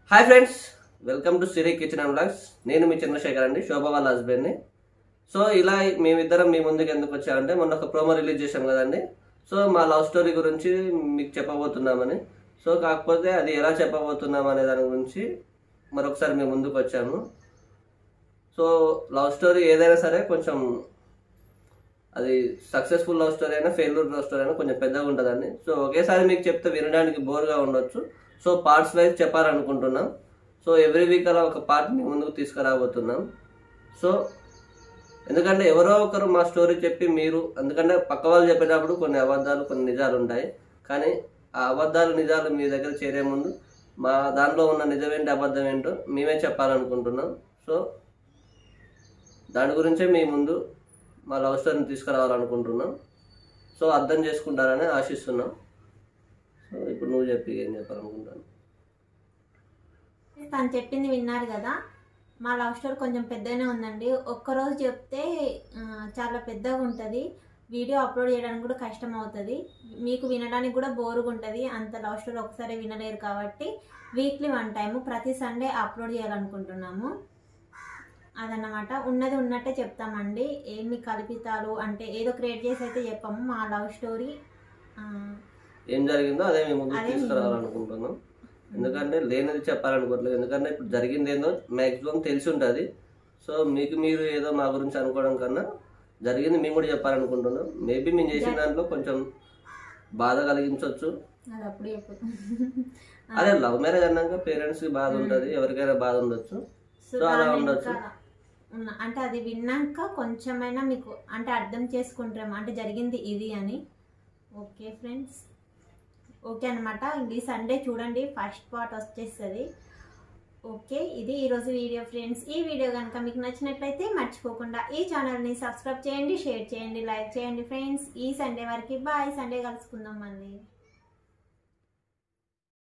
Hi friends welcome to Siri kitchen and blogs నేను మీ చంద్రశేఖర్ అండి శోభ వాళ్ళ హస్బెండ్ని సో ఇలా మేమిద్దరం మీ ముందుకు ఎందుకు వచ్చామంటే మొన్న ఒక ప్రోమో రిలీజ్ చేశాం కదండి సో మా లవ్ స్టోరీ గురించి మీకు చెప్పబోతున్నామని సో కాకపోతే అది ఎలా చెప్పబోతున్నాం అనే దాని గురించి మరొకసారి మేము ముందుకు వచ్చాము సో లవ్ స్టోరీ ఏదైనా సరే కొంచెం అది సక్సెస్ఫుల్ లవ్ స్టోరీ అయినా ఫెయిల్యూర్ లవ్ స్టోరీ అయినా కొంచెం పెద్దగా ఉంటుందండి సో ఒకేసారి మీకు చెప్తే వినడానికి బోర్గా ఉండొచ్చు సో పార్ట్స్ వైజ్ చెప్పాలనుకుంటున్నాం సో ఎవ్రీ వీక్ అలా ఒక పార్ట్ మీ ముందుకు తీసుకురాబోతున్నాం సో ఎందుకంటే ఎవరో ఒకరు మా స్టోరీ చెప్పి మీరు ఎందుకంటే పక్క వాళ్ళు చెప్పేటప్పుడు కొన్ని అబద్ధాలు కొన్ని నిజాలు ఉంటాయి కానీ ఆ అబద్ధాలు నిజాలు మీ దగ్గర చేరే ముందు మా దాంట్లో ఉన్న నిజమేంటి అబద్ధం ఏంటో మేమే చెప్పాలనుకుంటున్నాం సో దాని గురించే మీ ముందు మా లవ్ స్టోరీని తీసుకురావాలనుకుంటున్నాం సో అర్థం చేసుకుంటారని ఆశిస్తున్నాం సో ఇప్పుడు నువ్వు చెప్పి ఏం చెప్పాలనుకుంటాను తను చెప్పింది విన్నారు కదా మా లవ్ స్టోరీ కొంచెం పెద్దగానే ఉందండి ఒక్కరోజు చెప్తే ఆ, చాలా పెద్దగా ఉంటుంది వీడియో అప్లోడ్ చేయడానికి కూడా కష్టం అవుతుంది మీకు వినడానికి కూడా బోరుగా ఉంటుంది అంత లవ్ స్టోరీ ఒకసారి వినలేరు కాబట్టి వీక్లీ వన్ టైము ప్రతి సండే అప్లోడ్ చేయాలనుకుంటున్నాము అదన్నమాట ఉన్నది ఉన్నట్టే చెప్తామండి ఏమి కల్పితాలు అంటే ఏదో క్రియేట్ చేసి అయితే చెప్పాము మా లవ్ స్టోరీ ఏం జరిగిందో అదే మేము ముందుకు అదే మీ తీసుకురావాలనుకుంటున్నాం ఎందుకంటే లేనిది చెప్పాలనుకోవట్లేదు ఎందుకంటే ఇప్పుడు జరిగింది ఏందో మ్యాక్సిమం తెలిసి ఉంటుంది సో మీకు మీరు ఏదో మా గురించి అనుకోవడం కన్నా జరిగింది మేము కూడా చెప్పాలనుకుంటున్నాం మేబీ మేము చేసిన దాంట్లో కొంచెం బాధ కలిగించవచ్చు అది అప్పుడు చెప్పు అదే లవ్ మ్యారేజ్ అన్నాక పేరెంట్స్ కి బాధ ఉంటుంది ఎవరికైనా బాధ ఉండొచ్చు సో సో అలా దాని ఉండొచ్చు. వెనకాల ఉన్న అంటే అది విన్నాక కొంచెమైనా మీకు అంటే అర్థం చేసుకుంటారేమో అంటే జరిగింది ఇది అని ఓకే ఫ్రెండ్స్ ఓకే అనమాట ఈ సండే చూడండి ఫస్ట్ పార్ట్ వచ్చేస్తుంది ఓకే ఇది ఈరోజు వీడియో ఫ్రెండ్స్ ఈ వీడియో కనుక మీకు నచ్చినట్లయితే మర్చిపోకుండా ఈ ఛానల్ని సబ్స్క్రైబ్ చేయండి షేర్ చేయండి లైక్ చేయండి ఫ్రెండ్స్ ఈ సండే వరకు బాయ్ సండే కలుసుకుందాం మళ్ళీ